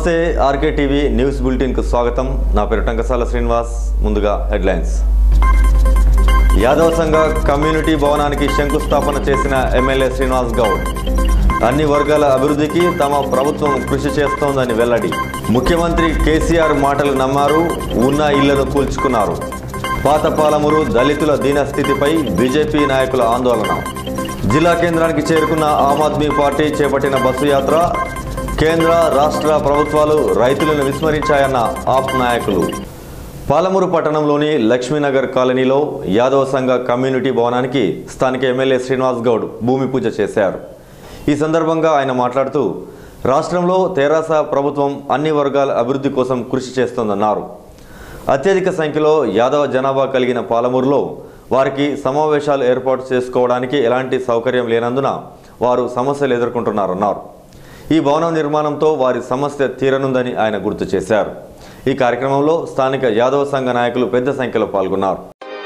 నమస్తే RK TV news బులెటిన్కు స్వాగతం నా పేరు టంకసాల శ్రీనివాస్ ముందుగా హెడ్లైన్స్ యాదవ్ సంఘ కమ్యూనిటీ భవనానికి శంకుస్థాపన చేసిన ఎమ్మెల్యే శ్రీనివాస్ గౌడ్ అన్ని వర్గాల అభివృద్ధికి తమ ప్రభుత్వం కృషి చేస్తోందని వెల్లడి ముఖ్యమంత్రి కేసీఆర్ మాటలు నమ్మారు ఉన్న ఇళ్లను కూల్చుకున్నారు పాత పాలమూరు దళితుల దీనస్థితిపై బీజేపీ నాయకుల ఆందోళన జిల్లా కేంద్రానికి చేరుకున్న ఆమ్ ఆద్మీ పార్టీ చేపట్టిన బస్సు యాత్ర కేంద్ర రాష్ట్ర ప్రభుత్వాలు రైతులను విస్మరించాయన్న ఆప్ నాయకులు పాలమూరు పట్టణంలోని లక్ష్మీనగర్ కాలనీలో యాదవ సంఘ కమ్యూనిటీ భవనానికి స్థానిక ఎమ్మెల్యే శ్రీనివాస్ గౌడ్ భూమి పూజ చేశారు ఈ సందర్భంగా ఆయన మాట్లాడుతూ రాష్ట్రంలో తెరాస ప్రభుత్వం అన్ని వర్గాల అభివృద్ధి కోసం కృషి చేస్తోందన్నారు అత్యధిక సంఖ్యలో యాదవ జనాభా కలిగిన పాలమూరులో వారికి సమావేశాలు ఏర్పాటు చేసుకోవడానికి ఎలాంటి సౌకర్యం లేనందున వారు సమస్యలు ఎదుర్కొంటున్నారన్నారు ఈ భవనం నిర్మాణంతో వారి సమస్య తీరనుందని ఆయన గుర్తు చేశారు ఈ కార్యక్రమంలో స్థానిక యాదవ సంఘ నాయకులు పెద్ద సంఖ్యలో పాల్గొన్నారు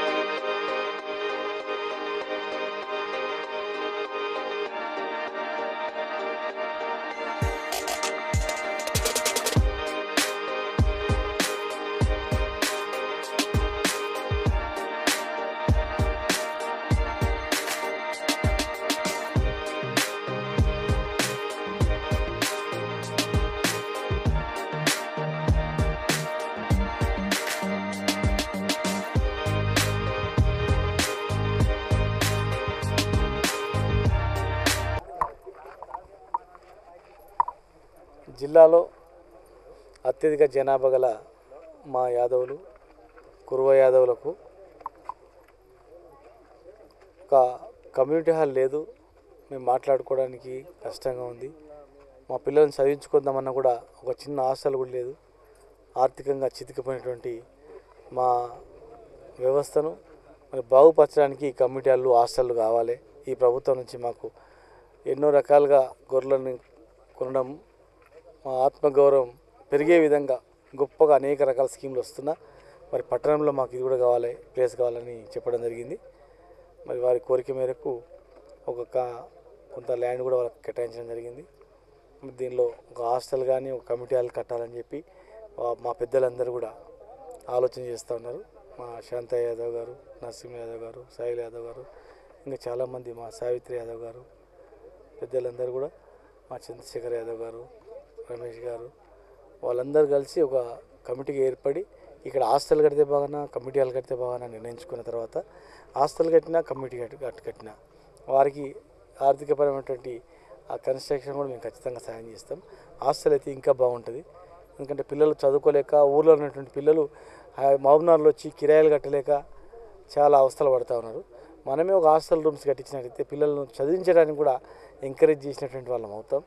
జిల్లాలో అత్యధిక జనాభా గల మా యాదవులు కురువ యాదవులకు ఒక కమ్యూనిటీ హాల్ లేదు మేము మాట్లాడుకోవడానికి కష్టంగా ఉంది మా పిల్లల్ని చదివించుకుందామన్నా కూడా ఒక చిన్న హాస్టల్ కూడా లేదు ఆర్థికంగా చితికిపోయినటువంటి మా వ్యవస్థను మరి బాగుపరచడానికి ఈ కమ్యూనిటీ హాళ్ళు హాస్టళ్ళు కావాలి ఈ ప్రభుత్వం నుంచి మాకు ఎన్నో రకాలుగా గొర్రెలను కొనడం మా ఆత్మగౌరవం పెరిగే విధంగా గొప్పగా అనేక రకాల స్కీములు వస్తున్నా మరి పట్టణంలో మాకు ఇది కూడా కావాలి ప్లేస్ కావాలని చెప్పడం జరిగింది మరి వారి కోరిక మేరకు ఒక కా- కొంత ల్యాండ్ కూడా వాళ్ళకి కేటాయించడం జరిగింది మరి దీనిలో ఒక హాస్టల్ కానీ ఒక కమిటీ హాల్ కట్టాలని చెప్పి వా- మా పెద్దలందరూ కూడా ఆలోచన చేస్తూ ఉన్నారు మా శాంతయ్య యాదవ్ గారు నరసింహ యాదవ్ గారు సాయిల్ యాదవ్ గారు ఇంకా చాలామంది మా సావిత్రి యాదవ్ గారు పెద్దలందరూ కూడా మా చంద్రశేఖర్ యాదవ్ గారు రమేష్ గారు వాళ్ళందరూ కలిసి ఒక కమిటీకి ఏర్పడి ఇక్కడ హాస్టల్ కడితే బాగానా కమిటీ హాల్ కడితే బాగానా నిర్ణయించుకున్న తర్వాత హాస్టల్ కట్టినా కమిటీ కట్టి కట్టి కట్టినా వారికి ఆర్థికపరమైనటువంటి ఆ కన్స్ట్రక్షన్ కూడా మేము ఖచ్చితంగా సాయం చేస్తాం హాస్టల్ అయితే ఇంకా బాగుంటుంది ఎందుకంటే పిల్లలు చదువుకోలేక ఊర్లో ఉన్నటువంటి పిల్లలు మహబూబ్నగర్లో వచ్చి కిరాయిలు కట్టలేక చాలా అవస్థలు పడుతూ ఉన్నారు మనమే ఒక హాస్టల్ రూమ్స్ కట్టించినట్టయితే పిల్లలను చదివించడానికి కూడా ఎంకరేజ్ చేసినటువంటి వాళ్ళం అవుతాం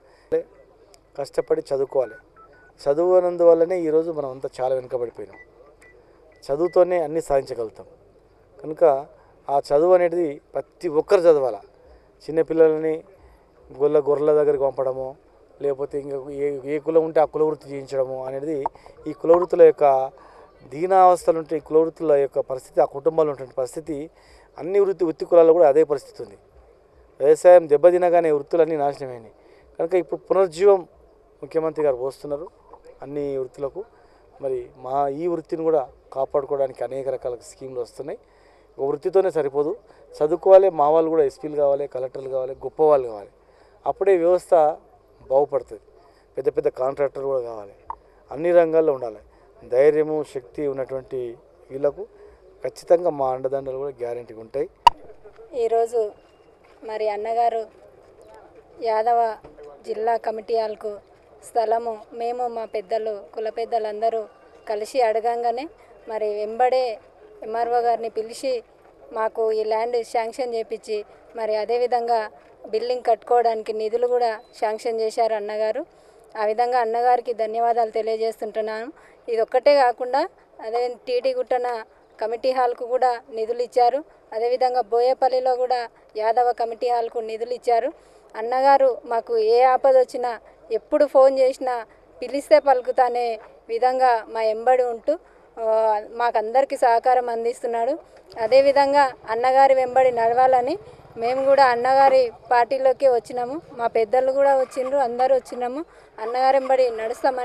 కష్టపడి చదువుకోవాలి చదువునందువల్లనే ఈరోజు మనం అంతా చాలా వెనుకబడిపోయినాం చదువుతోనే అన్నీ సాధించగలుగుతాం కనుక ఆ చదువు అనేది ప్రతి ఒక్కరు చదవాలి చిన్నపిల్లలని గొల్ల గొర్రెల దగ్గరికి పంపడము లేకపోతే ఇంకా ఏ ఏ కులం ఉంటే ఆ కుల వృత్తి చేయించడము అనేది ఈ కుల వృత్తుల యొక్క దీనావస్థలు ఉంటే ఈ కుల వృత్తుల యొక్క పరిస్థితి ఆ కుటుంబాల్లో ఉండే పరిస్థితి అన్ని వృత్తి వృత్తి కులాల్లో కూడా అదే పరిస్థితి ఉంది వ్యవసాయం దెబ్బతినగానే వృత్తులన్నీ నాశనమైనాయి కనుక ఇప్పుడు పునర్జీవం ముఖ్యమంత్రి గారు పోస్తున్నారు అన్ని వృత్తులకు మరి మా ఈ వృత్తిని కూడా కాపాడుకోవడానికి అనేక రకాల స్కీమ్లు వస్తున్నాయి ఒక వృత్తితోనే సరిపోదు చదువుకోవాలి మా వాళ్ళు కూడా ఎస్పీలు కావాలి కలెక్టర్లు కావాలి గొప్ప వాళ్ళు కావాలి అప్పుడే వ్యవస్థ బాగుపడుతుంది పెద్ద పెద్ద కాంట్రాక్టర్ కూడా కావాలి అన్ని రంగాల్లో ఉండాలి ధైర్యము శక్తి ఉన్నటువంటి వీళ్ళకు ఖచ్చితంగా మా అండదండలు కూడా గ్యారంటీగా ఉంటాయి ఈరోజు మరి అన్నగారు యాదవ జిల్లా కమిటీ హాల్కు స్థలము మేము మా పెద్దలు కుల పెద్దలందరూ కలిసి అడగంగానే మరి వెంబడే ఎంఆర్ఓ గారిని పిలిచి మాకు ఈ ల్యాండ్ శాంక్షన్ చేపించి మరి అదేవిధంగా బిల్డింగ్ కట్టుకోవడానికి నిధులు కూడా శాంక్షన్ చేశారు అన్నగారు ఆ విధంగా అన్నగారికి ధన్యవాదాలు తెలియజేస్తుంటున్నాను ఇది ఒక్కటే కాకుండా అదే టీటీ గుట్టన కమిటీ హాల్కు కూడా నిధులు ఇచ్చారు అదేవిధంగా బోయేపల్లిలో కూడా యాదవ కమిటీ హాల్కు నిధులు ఇచ్చారు అన్నగారు మాకు ఏ ఆపద వచ్చినా ఎప్పుడు ఫోన్ చేసినా పిలిస్తే పలుకుతానే విధంగా మా ఎంబడి ఉంటూ ఆ, మాకందరికీ సహకారం అందిస్తున్నాడు అదేవిధంగా అన్నగారి వెంబడి నడవాలని మేము కూడా అన్నగారి పార్టీలోకి వచ్చినాము మా పెద్దలు కూడా వచ్చిండ్రు అందరూ వచ్చినాము అన్నగారి వెంబడి నడుస్తామని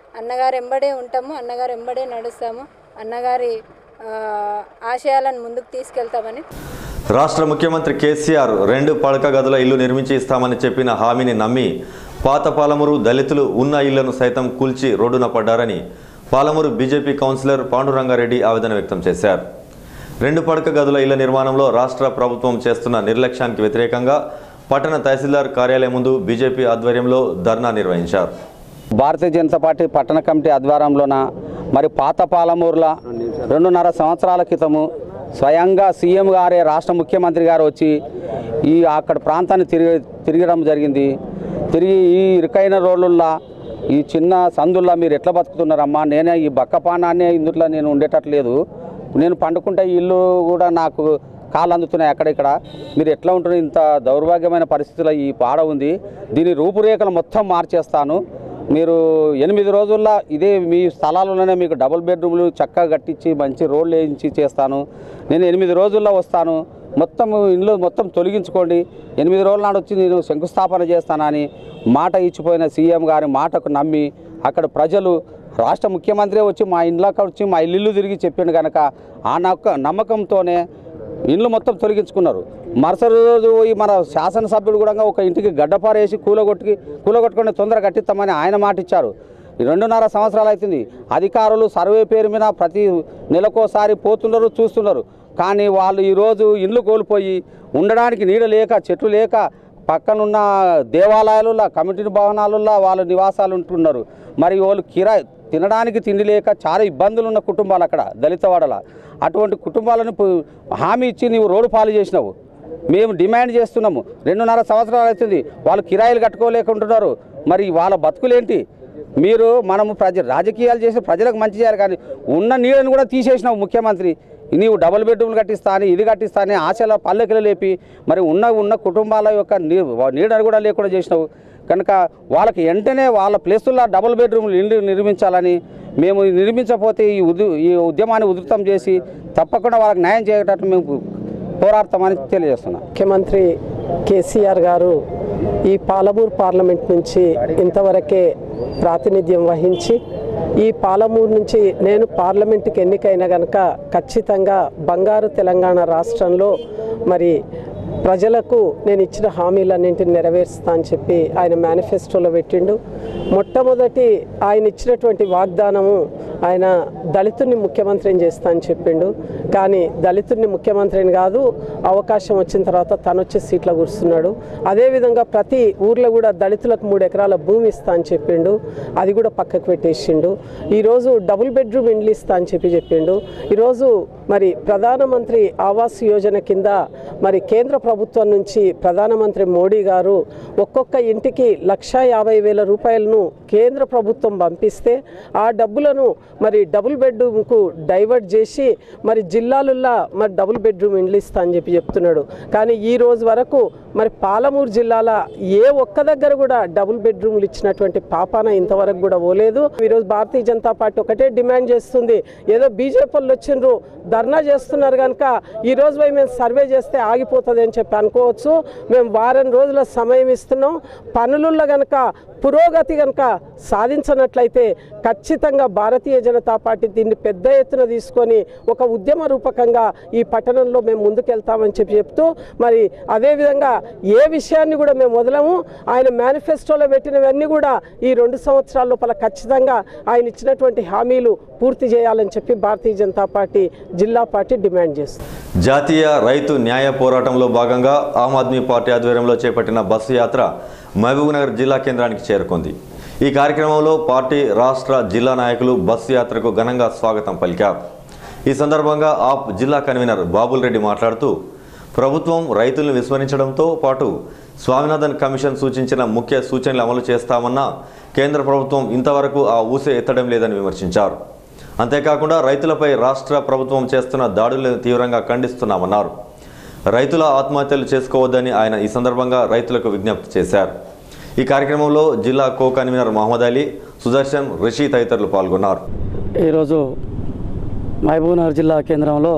అన్నగారు ఎంబడే ఉంటాము అన్నగారు ఎంబడే నడుస్తాము అన్నగారి ఆ, ఆశయాలను ముందుకు తీసుకెళ్తామని రాష్ట్ర ముఖ్యమంత్రి కేసీఆర్ రెండు పడక గదుల ఇల్లు నిర్మించి ఇస్తామని చెప్పిన హామీని నమ్మి పాత పాలమూరు దళితులు ఉన్న ఇళ్లను సైతం కూల్చి రోడ్డున పడ్డారని పాలమూరు బీజేపీ కౌన్సిలర్ పాండురంగారెడ్డి ఆవేదన వ్యక్తం చేశారు రెండు పడక గదుల ఇళ్ల నిర్మాణంలో రాష్ట్ర ప్రభుత్వం చేస్తున్న నిర్లక్ష్యానికి వ్యతిరేకంగా పట్టణ తహసీల్దార్ కార్యాలయం ముందు బీజేపీ ఆధ్వర్యంలో ధర్నా నిర్వహించారు భారతీయ జనతా పార్టీ పట్టణ కమిటీ ఆధ్వర్యంలోన మరి పాత పాలమూరుల రెండున్నర సంవత్సరాల క్రితము స్వయంగా సీఎం గారే రాష్ట్ర ముఖ్యమంత్రి గారు వచ్చి ఈ అక్కడ ప్రాంతాన్ని తిరిగి తిరగడం జరిగింది తిరిగి ఈ ఇరుకైన రోడ్లల్లో ఈ చిన్న సందుల్లో మీరు ఎట్లా బతుకుతున్నారమ్మా నేనే ఈ బక్కపానాన్ని ఇందుట్లో నేను ఉండేటట్లేదు నేను పండుకుంటే ఈ ఇల్లు కూడా నాకు కాళ్ళు అందుతున్నాయి అక్కడ ఇక్కడ మీరు ఎట్లా ఉంటున్నారు ఇంత దౌర్భాగ్యమైన పరిస్థితుల్లో ఈ పాడ ఉంది దీని రూపురేఖలు మొత్తం మార్చేస్తాను మీరు ఎనిమిది రోజుల్లో ఇదే మీ స్థలాల్లోనే మీకు డబుల్ బెడ్రూమ్లు చక్కగా కట్టించి మంచి రోడ్లు వేయించి చేస్తాను నేను ఎనిమిది రోజుల్లో వస్తాను మొత్తం ఇంట్లో మొత్తం తొలగించుకోండి ఎనిమిది రోజుల నాడు వచ్చి నేను శంకుస్థాపన చేస్తానని మాట ఇచ్చిపోయిన సీఎం గారి మాటకు నమ్మి అక్కడ ప్రజలు రాష్ట్ర ముఖ్యమంత్రి వచ్చి మా ఇంట్లోకి వచ్చి మా ఇల్లు తిరిగి చెప్పిండు కనుక ఆ నక్క నమ్మకంతోనే ఇండ్లు మొత్తం తొలగించుకున్నారు మరుసటి రోజు ఈ మన శాసనసభ్యుడు కూడా ఒక ఇంటికి గడ్డపారేసి కూలగొట్టుకి కూలగొట్టుకొని తొందర కట్టిస్తామని ఆయన మాట ఇచ్చారు ఈ రెండున్నర సంవత్సరాలు అవుతుంది అధికారులు సర్వే పేరు మీద ప్రతి నెలకోసారి పోతున్నారు చూస్తున్నారు కానీ వాళ్ళు ఈరోజు ఇండ్లు కోల్పోయి ఉండడానికి నీడ లేక చెట్లు లేక పక్కనున్న దేవాలయాలలో కమిటీ భవనాలలో వాళ్ళ నివాసాలు ఉంటున్నారు మరి వాళ్ళు కిరాయి తినడానికి తిండి లేక చాలా ఇబ్బందులు ఉన్న కుటుంబాలు అక్కడ దళితవాడల అటువంటి కుటుంబాలను పు- హామీ ఇచ్చి నీవు రోడ్డు పాలు చేసినావు మేము డిమాండ్ చేస్తున్నాము రెండున్నర సంవత్సరాలు అవుతుంది వాళ్ళు కిరాయిలు కట్టుకోలేకుంటున్నారు మరి వాళ్ళ బతుకులేంటి మీరు మనము ప్రజ రాజకీయాలు చేసి ప్రజలకు మంచి చేయాలి కానీ ఉన్న నీడని కూడా తీసేసినావు ముఖ్యమంత్రి నీవు డబుల్ బెడ్రూమ్లు కట్టిస్తా అని ఇది కట్టిస్తా అని ఆశల పల్లెకిలు లేపి మరి ఉన్న ఉన్న కుటుంబాల యొక్క నీ నీడని కూడా లేకుండా చేసినావు కనుక వాళ్ళకి వెంటనే వాళ్ళ ప్లేసుల్లో డబుల్ బెడ్రూమ్లు ఇల్లు నిర్మించాలని మేము నిర్మించకపోతే ఈ ఉద్య ఈ ఉద్యమాన్ని ఉధృతం చేసి తప్పకుండా వాళ్ళకి న్యాయం చేయటట్టు మేము పోరాడతామని తెలియజేస్తున్నాం ముఖ్యమంత్రి కేసీఆర్ గారు ఈ పాలమూరు పార్లమెంట్ నుంచి ఇంతవరకే ప్రాతినిధ్యం వహించి ఈ పాలమూరు నుంచి నేను పార్లమెంటుకి ఎన్నికైన గనక ఖచ్చితంగా బంగారు తెలంగాణ రాష్ట్రంలో మరి ప్రజలకు నేను ఇచ్చిన హామీలన్నింటిని నెరవేరుస్తా అని చెప్పి ఆయన మేనిఫెస్టోలో పెట్టిండు మొట్టమొదటి ఆయన ఇచ్చినటువంటి వాగ్దానము ఆయన దళితుడిని ముఖ్యమంత్రిని చేస్తా అని చెప్పిండు కానీ దళితుడిని ముఖ్యమంత్రిని కాదు అవకాశం వచ్చిన తర్వాత తను వచ్చే సీట్లో కూర్చున్నాడు అదేవిధంగా ప్రతి ఊర్లో కూడా దళితులకు మూడు ఎకరాల భూమి ఇస్తా అని చెప్పిండు అది కూడా పక్కకు పెట్టేసిండు ఈరోజు డబుల్ బెడ్రూమ్ ఇండ్లు ఇస్తా అని చెప్పి చెప్పిండు ఈరోజు మరి ప్రధానమంత్రి ఆవాస్ యోజన కింద మరి కేంద్ర ప్రభుత్వం నుంచి ప్రధానమంత్రి మోడీ గారు ఒక్కొక్క ఇంటికి లక్షా యాభై వేల రూపాయలను కేంద్ర ప్రభుత్వం పంపిస్తే ఆ డబ్బులను మరి డబుల్ బెడ్రూమ్కు డైవర్ట్ చేసి మరి జిల్లాలల్లో మరి డబుల్ బెడ్రూమ్ ఇండ్లు ఇస్తా అని చెప్పి చెప్తున్నాడు కానీ ఈ రోజు వరకు మరి పాలమూరు జిల్లాల ఏ ఒక్క దగ్గర కూడా డబుల్ బెడ్రూమ్లు ఇచ్చినటువంటి పాపాన ఇంతవరకు కూడా పోలేదు ఈరోజు భారతీయ జనతా పార్టీ ఒకటే డిమాండ్ చేస్తుంది ఏదో బీజేపీ వాళ్ళు వచ్చిండ్రు ధర్నా చేస్తున్నారు కనుక ఈ రోజు పోయి మేము సర్వే చేస్తే ఆగిపోతుంది అని చెప్పి అనుకోవచ్చు మేము వారం రోజుల సమయం ఇస్తున్నాం పనులలో కనుక పురోగతి కనుక సాధించినట్లయితే ఖచ్చితంగా భారతీయ జనతా పార్టీ దీన్ని పెద్ద ఎత్తున తీసుకొని ఒక ఉద్యమ రూపకంగా ఈ పట్టణంలో మేము ముందుకెళ్తామని చెప్పి చెప్తూ మరి అదేవిధంగా ఏ విషయాన్ని కూడా మేము వదలము ఆయన మేనిఫెస్టోలో పెట్టినవన్నీ కూడా ఈ రెండు సంవత్సరాల లోపల ఖచ్చితంగా ఆయన ఇచ్చినటువంటి హామీలు పూర్తి చేయాలని చెప్పి భారతీయ జనతా పార్టీ జిల్లా పార్టీ డిమాండ్ చేస్తుంది జాతీయ రైతు న్యాయ పోరాటంలో భాగంగా ఆమ్ ఆద్మీ పార్టీ ఆధ్వర్యంలో చేపట్టిన బస్సు యాత్ర మహబూబ్నగర్ జిల్లా కేంద్రానికి చేరుకుంది ఈ కార్యక్రమంలో పార్టీ రాష్ట్ర జిల్లా నాయకులు బస్సు యాత్రకు ఘనంగా స్వాగతం పలికారు ఈ సందర్భంగా ఆప్ జిల్లా కన్వీనర్ బాబుల్ రెడ్డి మాట్లాడుతూ ప్రభుత్వం రైతులను విస్మరించడంతో పాటు స్వామినాథన్ కమిషన్ సూచించిన ముఖ్య సూచనలు అమలు చేస్తామన్నా కేంద్ర ప్రభుత్వం ఇంతవరకు ఆ ఊసే ఎత్తడం లేదని విమర్శించారు అంతేకాకుండా రైతులపై రాష్ట్ర ప్రభుత్వం చేస్తున్న దాడులను తీవ్రంగా ఖండిస్తున్నామన్నారు రైతుల ఆత్మహత్యలు చేసుకోవద్దని ఆయన ఈ సందర్భంగా రైతులకు విజ్ఞప్తి చేశారు ఈ కార్యక్రమంలో జిల్లా కో కన్వీనర్ మహమ్మద్ అలీ సుదర్శన్ రిషి తదితరులు పాల్గొన్నారు ఈరోజు మహబూబ్నగర్ జిల్లా కేంద్రంలో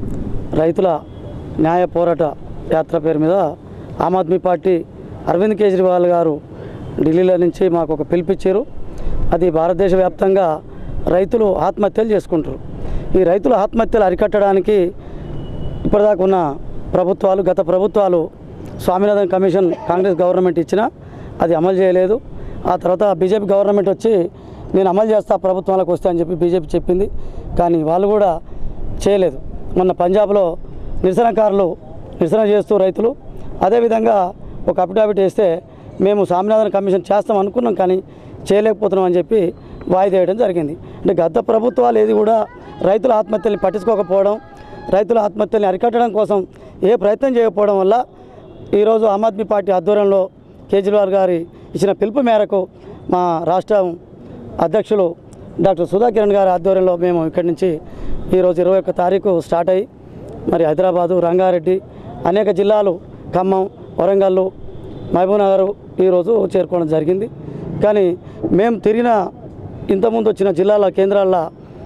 రైతుల న్యాయ పోరాట యాత్ర పేరు మీద ఆమ్ ఆద్మీ పార్టీ అరవింద్ కేజ్రీవాల్ గారు ఢిల్లీలో నుంచి మాకు ఒక పిలిపించారు అది భారతదేశ వ్యాప్తంగా రైతులు ఆత్మహత్యలు చేసుకుంటారు ఈ రైతుల ఆత్మహత్యలు అరికట్టడానికి ఇప్పటిదాకా ఉన్న ప్రభుత్వాలు గత ప్రభుత్వాలు స్వామినాథన్ కమిషన్ కాంగ్రెస్ గవర్నమెంట్ ఇచ్చిన అది అమలు చేయలేదు ఆ తర్వాత బీజేపీ గవర్నమెంట్ వచ్చి నేను అమలు చేస్తా ప్రభుత్వాలకు వస్తా అని చెప్పి బీజేపీ చెప్పింది కానీ వాళ్ళు కూడా చేయలేదు మొన్న పంజాబ్లో నిరసనకారులు నిరసన చేస్తూ రైతులు అదేవిధంగా ఒక అఫిడవిట్ వేస్తే మేము స్వామినాథన్ కమిషన్ చేస్తాం అనుకున్నాం కానీ చేయలేకపోతున్నాం అని చెప్పి వాయిదా వేయడం జరిగింది అంటే గత ప్రభుత్వాలు ఏది కూడా రైతుల ఆత్మహత్యల్ని పట్టించుకోకపోవడం రైతుల ఆత్మహత్యల్ని అరికట్టడం కోసం ఏ ప్రయత్నం చేయకపోవడం వల్ల ఈరోజు ఆమ్ ఆద్మీ పార్టీ ఆధ్వర్యంలో కేజ్రీవాల్ గారి ఇచ్చిన పిలుపు మేరకు మా రాష్ట్రం అధ్యక్షులు డాక్టర్ సుధా కిరణ్ గారి ఆధ్వర్యంలో మేము ఇక్కడి నుంచి ఈరోజు ఇరవై ఒక్క తారీఖు స్టార్ట్ అయ్యి మరి హైదరాబాదు రంగారెడ్డి అనేక జిల్లాలు ఖమ్మం వరంగల్ మహబూబ్నగర్ ఈరోజు చేరుకోవడం జరిగింది కానీ మేము తిరిగిన ఇంతకుముందు వచ్చిన జిల్లాల కేంద్రాల్లో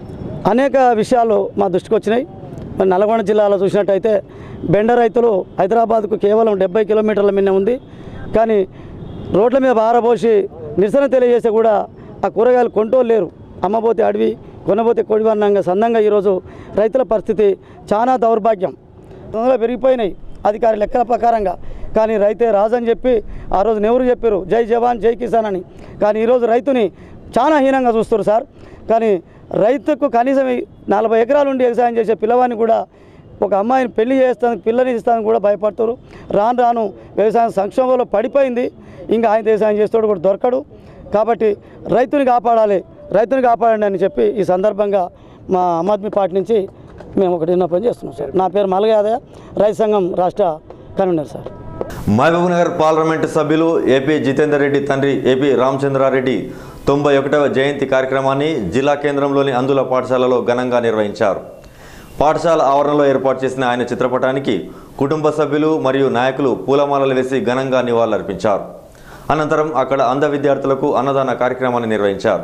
అనేక విషయాలు మా దృష్టికి వచ్చినాయి మరి నల్గొండ జిల్లాలో చూసినట్టయితే బెండ రైతులు హైదరాబాద్కు కేవలం డెబ్బై కిలోమీటర్ల మిన్న ఉంది కానీ రోడ్ల మీద బారబోసి నిరసన తెలియజేస్తే కూడా ఆ కూరగాయలు కొంటూ లేరు అమ్మబోతే అడవి కొనబోతే కొడివన్నంగా సందంగా ఈరోజు రైతుల పరిస్థితి చాలా దౌర్భాగ్యం తొందరగా పెరిగిపోయినాయి అధికారి లెక్కల ప్రకారంగా కానీ రైతే రాజని చెప్పి ఆ రోజు నెవరు చెప్పారు జై జవాన్ జై కిసాన్ అని కానీ ఈరోజు రైతుని చాలా హీనంగా చూస్తారు సార్ కానీ రైతుకు కనీసం ఈ నలభై ఎకరాలు ఉండి వ్యవసాయం చేసే పిల్లవాడిని కూడా ఒక అమ్మాయిని పెళ్లి చేస్తానికి పిల్లని ఇస్తానికి కూడా భయపడతారు రాను రాను వ్యవసాయం సంక్షోభంలో పడిపోయింది ఇంకా ఆయన వ్యవసాయం చేస్తాడు కూడా దొరకడు కాబట్టి రైతుని కాపాడాలి రైతుని కాపాడండి అని చెప్పి ఈ సందర్భంగా మా ఆమ్ ఆద్మీ పార్టీ నుంచి మేము ఒకటి విన్నపం చేస్తున్నాం సార్ నా పేరు మలగాదయ్య రైతు సంఘం రాష్ట్ర కన్వీనర్ సార్ మహబూబ్నగర్ పార్లమెంటు సభ్యులు ఏపీ జితేందర్ రెడ్డి తండ్రి ఏపీ రామచంద్రారెడ్డి తొంభై ఒకటవ జయంతి కార్యక్రమాన్ని జిల్లా కేంద్రంలోని అందుల పాఠశాలలో ఘనంగా నిర్వహించారు పాఠశాల ఆవరణలో ఏర్పాటు చేసిన ఆయన చిత్రపటానికి కుటుంబ సభ్యులు మరియు నాయకులు పూలమాలలు వేసి ఘనంగా నివాళులర్పించారు అనంతరం అక్కడ అంధ విద్యార్థులకు అన్నదాన కార్యక్రమాన్ని నిర్వహించారు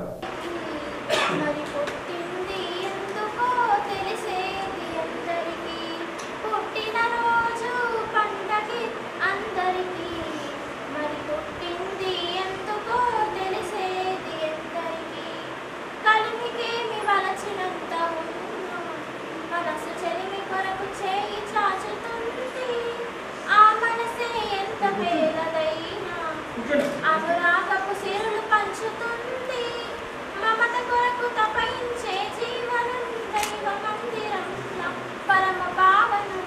మరి పుట్టింది ఎందుకో తెలిసేది అందరికీ పుట్టినరోజు పండగి అందరికీ మరి పుట్టింది ఎందుకో తెలిసేది ఎందరికీ కలిమికేమి వలచినంత ఉన్నా మనసు చెలిమి కొరకు చేయి చాచుతుంది ఆ మనసే ఎంత పేదదైనా అనురాగపు సిరులు పంచుతుంది మమత కొరకు తపయించే జీవనం దైవ మందిరంలా పరమ పావనం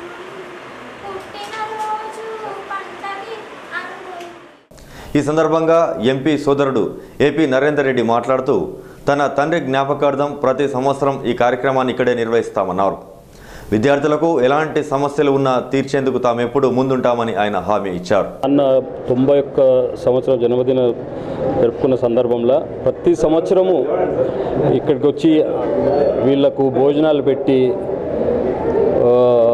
పుట్టినరోజు పండగి అందరికీ ఈ సందర్భంగా ఎంపీ సోదరుడు ఏపీ నరేందర్ రెడ్డి మాట్లాడుతూ తన తండ్రి జ్ఞాపకార్థం ప్రతి సంవత్సరం ఈ కార్యక్రమాన్ని ఇక్కడే నిర్వహిస్తామన్నారు విద్యార్థులకు ఎలాంటి సమస్యలు ఉన్నా తీర్చేందుకు తాము ఎప్పుడూ ముందుంటామని ఆయన హామీ ఇచ్చారు అన్న తొంభై ఒక్క సంవత్సరం జన్మదిన జరుపుకున్న సందర్భంలో ప్రతి సంవత్సరము ఇక్కడికి వచ్చి వీళ్ళకు భోజనాలు పెట్టి ఆ,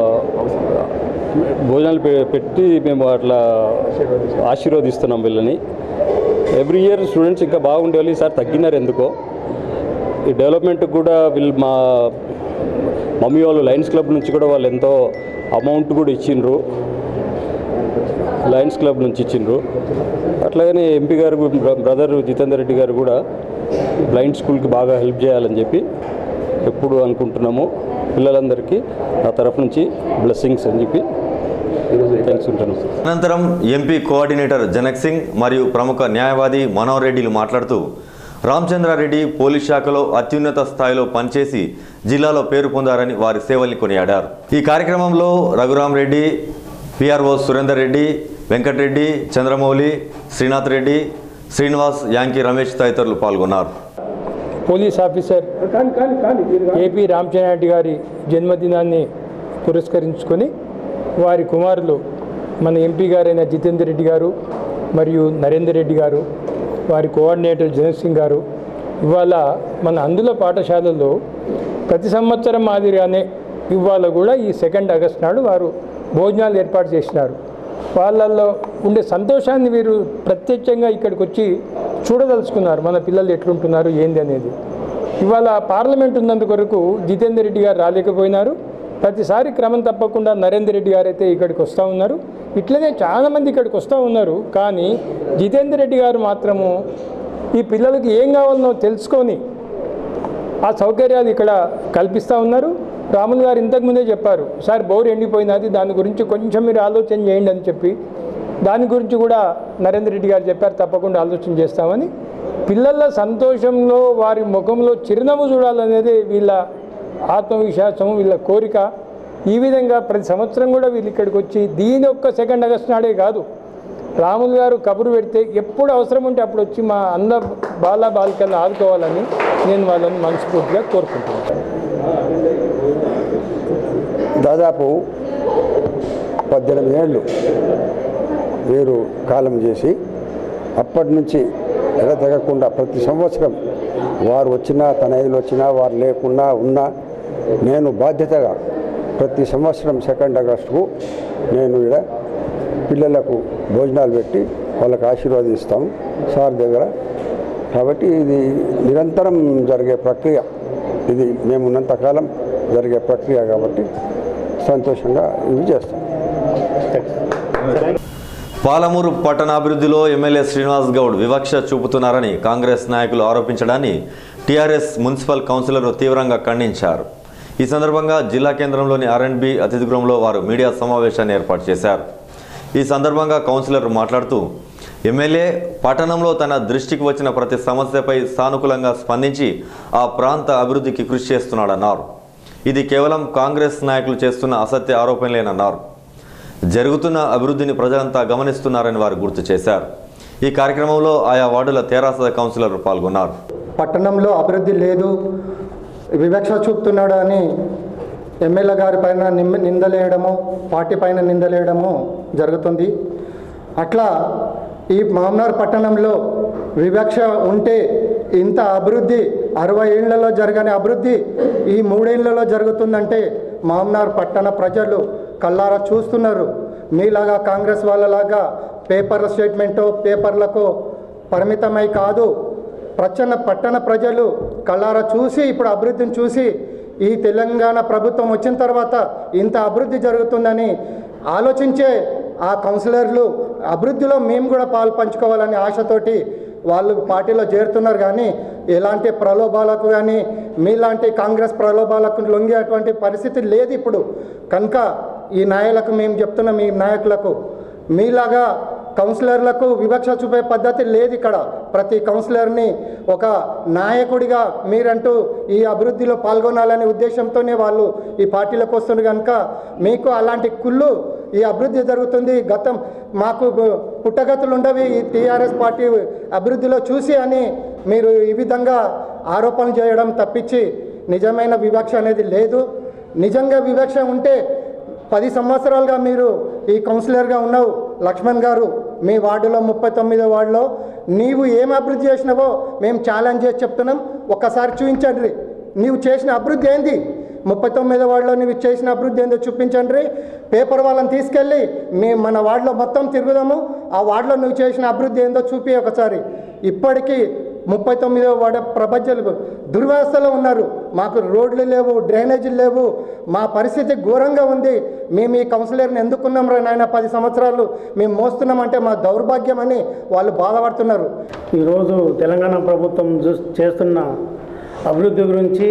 భోజనాలు పె- పెట్టి మేము అట్లా ఆశీర్వదిస్తున్నాం వీళ్ళని ఎవ్రీ ఇయర్ స్టూడెంట్స్ ఇంకా బాగుండేవాళ్ళు ఈసారి తగ్గినారు ఎందుకో ఈ డెవలప్మెంట్కి కూడా వీళ్ళు మా మమ్మీ వాళ్ళు లయన్స్ క్లబ్ నుంచి కూడా వాళ్ళు ఎంతో అమౌంట్ కూడా ఇచ్చిండ్రు లయన్స్ క్లబ్ నుంచి ఇచ్చిండ్రు అట్లాగనే ఎంపీ గారు బ్ర- బ్రదర్ జితేందర్ రెడ్డి గారు కూడా బ్లైండ్ స్కూల్కి బాగా హెల్ప్ చేయాలని చెప్పి ఎప్పుడు అనుకుంటున్నాము పిల్లలందరికీ నా తరఫు నుంచి బ్లెస్సింగ్స్ అని చెప్పి థ్యాంక్స్ ఉంటాను అనంతరం ఎంపీ కోఆర్డినేటర్ జనక్ సింగ్ మరియు ప్రముఖ న్యాయవాది మనోహర్ రెడ్డిలు మాట్లాడుతూ రామచంద్రారెడ్డి పోలీస్ శాఖలో అత్యున్నత స్థాయిలో పనిచేసి జిల్లాలో పేరు పొందారని వారి సేవల్ని కొనియాడారు ఈ కార్యక్రమంలో రఘురాం రెడ్డి పిఆర్ఓ సురేందర్ రెడ్డి వెంకటరెడ్డి చంద్రమౌళి శ్రీనాథ్ రెడ్డి శ్రీనివాస్ యాంకి రమేష్ తదితరులు పాల్గొన్నారు పోలీస్ ఆఫీసర్ ఏపీ రామచంద్రారెడ్డి గారి జన్మదినాన్ని పురస్కరించుకొని వారి కుమారులు మన ఎంపీ గారైన జితేందర్ రెడ్డి గారు మరియు నరేందర్ రెడ్డి గారు వారి కోఆర్డినేటర్ జనక్ సింగ్ గారు ఇవాళ మన అందుల పాఠశాలలో ప్రతి సంవత్సరం మాదిరిగానే ఇవాళ కూడా ఈ సెకండ్ ఆగస్ట్ నాడు వారు భోజనాలు ఏర్పాటు చేసినారు వాళ్ళల్లో ఉండే సంతోషాన్ని వీరు ప్రత్యక్షంగా ఇక్కడికి వచ్చి చూడదలుచుకున్నారు మన పిల్లలు ఎట్లుంటున్నారు ఏంది అనేది ఇవాళ పార్లమెంట్ ఉన్నందు కొరకు జితేందర్ రెడ్డి గారు రాలేకపోయినారు ప్రతిసారి క్రమం తప్పకుండా నరేందర్ రెడ్డి గారు అయితే ఇక్కడికి వస్తూ ఉన్నారు ఇట్లనే చాలామంది ఇక్కడికి వస్తూ ఉన్నారు కానీ జితేందర్ రెడ్డి గారు మాత్రము ఈ పిల్లలకి ఏం కావాలనో తెలుసుకొని ఆ సౌకర్యాలు ఇక్కడ కల్పిస్తూ ఉన్నారు రాములు గారు ఇంతకుముందే చెప్పారు సార్ బోర్ ఎండిపోయినది దాని గురించి కొంచెం మీరు ఆలోచన చేయండి అని చెప్పి దాని గురించి కూడా నరేంద్ర రెడ్డి గారు చెప్పారు తప్పకుండా ఆలోచన చేస్తామని పిల్లల సంతోషంలో వారి ముఖంలో చిరునవ్వు చూడాలనేది వీళ్ళ ఆత్మవిశ్వాసం వీళ్ళ కోరిక ఈ విధంగా ప్రతి సంవత్సరం కూడా వీళ్ళు ఇక్కడికి వచ్చి దీని ఒక్క సెకండ్ ఆగస్ట్ నాడే కాదు రాములు గారు కబురు పెడితే ఎప్పుడు అవసరం ఉంటే అప్పుడు వచ్చి మా అంద బాల బాలికలను ఆదుకోవాలని నేను వాళ్ళని మనస్ఫూర్తిగా కోరుకుంటున్నాను దాదాపు పద్దెనిమిది ఏళ్ళు వీరు కాలం చేసి అప్పటి నుంచి ఎడతెగకుండా ప్రతి సంవత్సరం వారు వచ్చినా తనయులు వచ్చినా వారు లేకున్నా ఉన్నా నేను బాధ్యతగా ప్రతి సంవత్సరం సెకండ్ ఆగస్టుకు నేను ఇక్కడ పిల్లలకు భోజనాలు పెట్టి వాళ్ళకి ఆశీర్వాదిస్తాము సార్ దగ్గర కాబట్టి ఇది నిరంతరం జరిగే ప్రక్రియ ఇది మేము ఉన్నంతకాలం జరిగే ప్రక్రియ కాబట్టి సంతోషంగా ఇవి చేస్తాం పాలమూరు పట్టణాభివృద్ధిలో ఎమ్మెల్యే శ్రీనివాస్ గౌడ్ వివక్ష చూపుతున్నారని కాంగ్రెస్ నాయకులు ఆరోపించడాన్ని టీఆర్ఎస్ మున్సిపల్ కౌన్సిలర్ తీవ్రంగా ఖండించారు ఈ సందర్భంగా జిల్లా కేంద్రంలోని ఆర్ఎండ్బి అతిథి గృహంలో వారు మీడియా సమావేశాన్ని ఏర్పాటు చేశారు ఈ సందర్భంగా కౌన్సిలర్ మాట్లాడుతూ ఎమ్మెల్యే పట్టణంలో తన దృష్టికి వచ్చిన ప్రతి సమస్యపై సానుకూలంగా స్పందించి ఆ ప్రాంత అభివృద్ధికి కృషి చేస్తున్నాడన్నారు ఇది కేవలం కాంగ్రెస్ నాయకులు చేస్తున్న అసత్య ఆరోపణలేనన్నారు జరుగుతున్న అభివృద్ధిని ప్రజలంతా గమనిస్తున్నారని వారు గుర్తు చేశారు ఈ కార్యక్రమంలో ఆయా వార్డుల తెరాస కౌన్సిలర్ పాల్గొన్నారు పట్టణంలో అభివృద్ధి లేదు వివక్ష చూపుతున్నాడు అని ఎమ్మెల్యే గారి పైన నిమ్- నిందలేయడము పార్టీ పైన నిందలేయడము జరుగుతుంది అట్లా ఈ మామనార్ పట్టణంలో వివక్ష ఉంటే ఇంత అభివృద్ధి అరవై ఏళ్లలో జరగని అభివృద్ధి ఈ మూడేళ్లలో జరుగుతుందంటే మామనార్ పట్టణ ప్రజలు కల్లారా చూస్తున్నారు మీలాగా కాంగ్రెస్ వాళ్ళలాగా పేపర్ల స్టేట్మెంటో పేపర్లకు పరిమితమై కాదు ప్రచన్న పట్టణ ప్రజలు కళ్ళారా చూసి ఇప్పుడు అభివృద్ధిని చూసి ఈ తెలంగాణ ప్రభుత్వం వచ్చిన తర్వాత ఇంత అభివృద్ధి జరుగుతుందని ఆలోచించే ఆ కౌన్సిలర్లు అభివృద్ధిలో మేము కూడా పాలు పంచుకోవాలనే ఆశతోటి వాళ్ళు పార్టీలో చేరుతున్నారు కానీ ఎలాంటి ప్రలోభాలకు కానీ మీలాంటి కాంగ్రెస్ ప్రలోభాలకు లొంగేటువంటి పరిస్థితి లేదు ఇప్పుడు కనుక ఈ నాయకులకు మేము చెప్తున్నాం ఈ నాయకులకు మీలాగా కౌన్సిలర్లకు వివక్ష చూపే పద్ధతి లేదు ఇక్కడ ప్రతి కౌన్సిలర్ని ఒక నాయకుడిగా మీరంటూ ఈ అభివృద్ధిలో పాల్గొనాలనే ఉద్దేశంతోనే వాళ్ళు ఈ పార్టీలోకి వస్తున్నారు కనుక మీకు అలాంటి కుళ్ళు ఈ అభివృద్ధి జరుగుతుంది గతం మాకు పుట్టగతులు ఉండవి ఈ టీఆర్ఎస్ పార్టీ అభివృద్ధిలో చూసి అని మీరు ఈ విధంగా ఆరోపణలు చేయడం తప్పించి నిజమైన వివక్ష అనేది లేదు నిజంగా వివక్ష ఉంటే పది సంవత్సరాలుగా మీరు ఈ కౌన్సిలర్గా ఉన్నావు లక్ష్మణ్ గారు మీ వార్డులో ముప్పై తొమ్మిదో వార్డులో నీవు ఏం అభివృద్ధి చేసినావో మేము ఛాలెంజ్ చేసి చెప్తున్నాం ఒక్కసారి చూపించండి నీవు చేసిన అభివృద్ధి ఏంది ముప్పై తొమ్మిదో వార్డులో నీవు చేసిన అభివృద్ధి ఏందో చూపించండి పేపర్ వాళ్ళని తీసుకెళ్ళి మీ మన వార్డులో మొత్తం తిరుగుదాము ఆ వార్డులో నువ్వు చేసిన అభివృద్ధి ఏందో చూపి ఒకసారి ఇప్పటికీ ముప్పై తొమ్మిదో వాడ ప్రపంచాలు దుర్వ్యవస్థలో ఉన్నారు మాకు రోడ్లు లేవు డ్రైనేజీలు లేవు మా పరిస్థితి ఘోరంగా ఉంది మేము ఈ కౌన్సిలర్ని ఎందుకున్నాం రా నాయన పది సంవత్సరాలు మేము మోస్తున్నామంటే మా దౌర్భాగ్యం అని వాళ్ళు బాధపడుతున్నారు ఈరోజు తెలంగాణ ప్రభుత్వం చూస్- చేస్తున్న అభివృద్ధి గురించి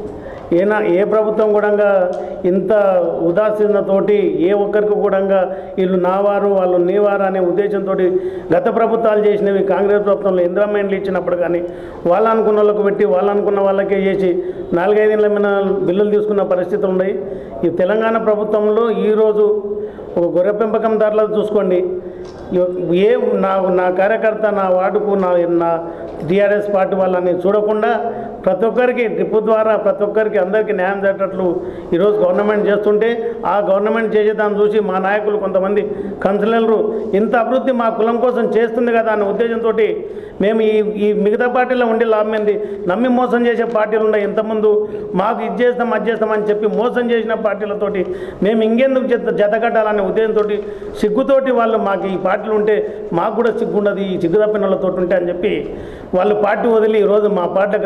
ఏనా ఏ ప్రభుత్వం కూడా ఇంత ఉదాసీనతోటి ఏ ఒక్కరికి కూడా వీళ్ళు నా వారు వాళ్ళు నీ వారు అనే ఉద్దేశంతో గత ప్రభుత్వాలు చేసినవి కాంగ్రెస్ ప్రభుత్వంలో ఇందిరామైండ్లు ఇచ్చినప్పుడు కానీ వాళ్ళు అనుకున్న వాళ్ళకు పెట్టి వాళ్ళు అనుకున్న వాళ్ళకే చేసి నాలుగైదేళ్ళ మీద బిల్లులు తీసుకున్న పరిస్థితులు ఉన్నాయి ఈ తెలంగాణ ప్రభుత్వంలో ఈరోజు ఒక గొర్రె పెంపకందారులకు చూసుకోండి ఏ నా నా కార్యకర్త నా వార్డుకు నా నా టీఆర్ఎస్ పార్టీ వాళ్ళని చూడకుండా ప్రతి ఒక్కరికి ట్రిప్ ద్వారా ప్రతి ఒక్కరికి అందరికీ న్యాయం జరిగేటట్లు ఈరోజు గవర్నమెంట్ చేస్తుంటే ఆ గవర్నమెంట్ చేసేదాన్ని చూసి మా నాయకులు కొంతమంది కౌన్సిలర్లు ఇంత అభివృద్ధి మా కులం కోసం చేస్తుంది కదా అనే ఉద్దేశంతో మేము ఈ ఈ మిగతా పార్టీలో ఉండి లాభమైంది నమ్మి మోసం చేసే పార్టీలు ఉన్నాయి ఇంతకుముందు మాకు ఇది చేస్తాం అది చేస్తామని చెప్పి మోసం చేసిన పార్టీలతోటి మేము ఇంకెందుకు జత జతకట్టాలనే ఉద్దేశంతో సిగ్గుతోటి వాళ్ళు మాకు ఈ పార్టీలు ఉంటే మాకు కూడా సిగ్గు ఉండదు ఈ సిగ్గు తప్పిన వాళ్ళతో ఉంటే అని చెప్పి వాళ్ళు పార్టీ వదిలి ఈరోజు మా పార్టీకి రావడం జరిగింది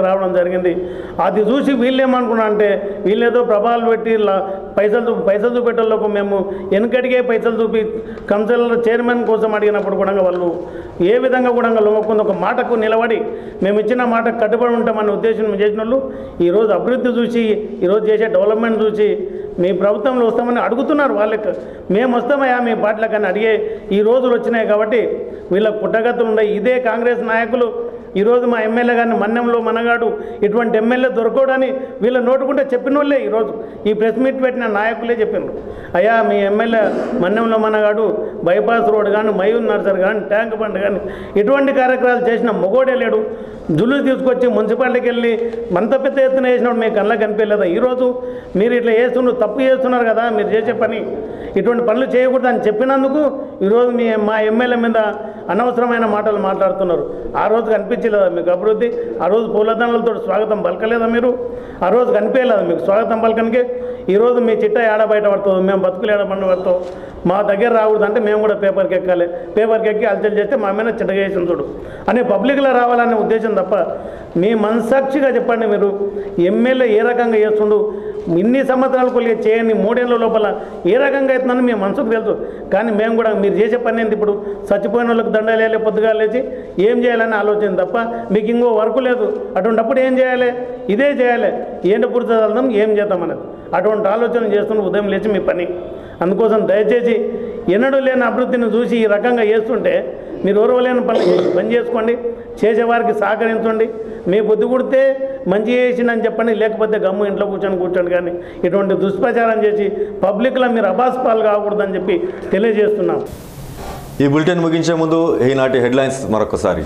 జరిగింది అది చూసి వీళ్ళు ఏమనుకున్నా అంటే వీళ్ళేదో ప్రభావాలు పెట్టి లా- పైసలు చూ- పైసలు చూపెట్టేళ్ళకు మేము వెనుకడిగే పైసలు చూపి కౌన్సిలర్ చైర్మన్ కోసం అడిగినప్పుడు కూడా వాళ్ళు ఏ విధంగా కూడా లొంగకుండా ఒక మాటకు నిలబడి మేము ఇచ్చిన మాటకు కట్టుబడి ఉంటామనే ఉద్దేశం చేసిన వాళ్ళు ఈరోజు అభివృద్ధి చూసి ఈరోజు చేసే డెవలప్మెంట్ చూసి మీ ప్రభుత్వంలో వస్తామని అడుగుతున్నారు వాళ్ళకి మేము వస్తామయ్యా మీ పార్టీలకు అని అడిగే ఈ రోజులు వచ్చినాయి కాబట్టి వీళ్ళకి పుట్టగతులు ఉన్నాయి ఇదే కాంగ్రెస్ నాయకులు ఈరోజు మా ఎమ్మెల్యే గారిని మన్నెంలో మనగాడు ఇటువంటి ఎమ్మెల్యే దొరకడని వీళ్ళ నోటుకుంటే చెప్పిన వాళ్ళే ఈరోజు ఈ ప్రెస్ మీట్ పెట్టిన నాయకులే చెప్పినారు అయ్యా మీ ఎమ్మెల్యే మన్నెంలో మనగాడు బైపాస్ రోడ్ కానీ మయూర్ నర్సర్ కానీ ట్యాంక్ బండ్ కానీ ఇటువంటి కార్యక్రమాలు చేసిన మొగోడే లేడు జుల్లు తీసుకొచ్చి మున్సిపాలిటీకి వెళ్ళి అంత పెద్ద ఎత్తున వేసినప్పుడు మీకు కళ్ళకి కనిపించలేదా ఈరోజు మీరు ఇట్లా చేస్తున్నారు తప్పు చేస్తున్నారు కదా మీరు చేసే పని ఇటువంటి పనులు చేయకూడదు అని చెప్పినందుకు ఈరోజు మీ మా ఎమ్మెల్యే మీద అనవసరమైన మాటలు మాట్లాడుతున్నారు ఆ రోజు కనిపించలేదా మీకు అభివృద్ధి ఆ రోజు పూలదండలతో స్వాగతం పలకలేదా మీరు ఆ రోజు కనిపించలేదా మీకు స్వాగతం పలకనికి ఈరోజు మీ చిట్ట ఏడ బయట పడుతుంది మేము బతుకులు ఏడ బండి పడతాం మా దగ్గర రాకూడదు అంటే మేము కూడా పేపర్కి ఎక్కాలి పేపర్కి ఎక్కి అలచలు చేస్తే మా మీద చిట్టగేసిన చూడు అని పబ్లిక్లో రావాలనే ఉద్దేశం తప్ప మీ మనసాక్షిగా చెప్పండి మీరు ఎమ్మెల్యే ఏ రకంగా చేస్తుండు ఇన్ని సంవత్సరాలు కొలిగే చేయని మూడేళ్ళ లోపల ఏ రకంగా అవుతుందని మీ మనసుకు తెలుసు కానీ మేము కూడా మీరు చేసే పని ఏంటి ఇప్పుడు చచ్చిపోయిన వాళ్ళకి దండాలు వేయాలి పొద్దుగా లేచి ఏం చేయాలని ఆలోచన తప్ప మీకు ఇంకో వర్క్ లేదు అటువంటిప్పుడు ఏం చేయాలి ఇదే చేయాలి ఏంటి పూర్తి చదవడం ఏం చేద్దాం అనేది అటువంటి ఆలోచన చేస్తున్న ఉదయం లేచి మీ పని అందుకోసం దయచేసి ఎన్నడూ లేని అభివృద్ధిని చూసి ఈ రకంగా చేస్తుంటే మీరు ఓర్వలేని పనులు చేసి పని చేసుకోండి చేసేవారికి సహకరించండి మీ బుద్ధి కుడితే మంచి చేసిందని చెప్పండి లేకపోతే గమ్ము ఇంట్లో కూర్చొని కూర్చోండి కానీ ఇటువంటి దుష్ప్రచారం చేసి పబ్లిక్లో మీరు అబాస్ పాలు కాకూడదని చెప్పి తెలియజేస్తున్నాం ఈ బులెటిన్ ముగించే ముందు ఈనాటి హెడ్లైన్స్ మరొకసారి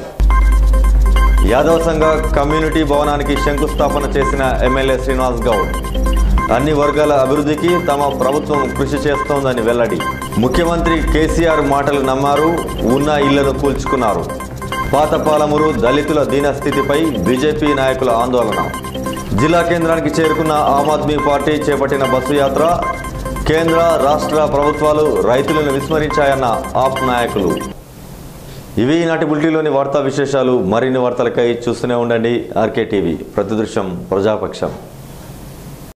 యాదవ సంఘ కమ్యూనిటీ భవనానికి శంకుస్థాపన చేసిన ఎమ్మెల్యే శ్రీనివాస్ గౌడ్ అన్ని వర్గాల అభివృద్ధికి తమ ప్రభుత్వం కృషి చేస్తోందని వెల్లడి ముఖ్యమంత్రి కేసీఆర్ మాటలు నమ్మారు ఉన్న ఇళ్లను కూల్చుకున్నారు పాతపాలమూరు దళితుల దీనస్థితిపై బీజేపీ నాయకుల ఆందోళన జిల్లా కేంద్రానికి చేరుకున్న ఆమ్ ఆద్మీ పార్టీ చేపట్టిన బస్సు యాత్ర కేంద్ర రాష్ట్ర ప్రభుత్వాలు రైతులను విస్మరించాయన్న ఆప్ నాయకులు ఇవి ఈనాటి బుల్టీలోని వార్తా విశేషాలు మరిన్ని వార్తలకై చూస్తూనే ఉండండి ఆర్కే టీవీ ప్రతిదృశ్యం ప్రజాపక్షం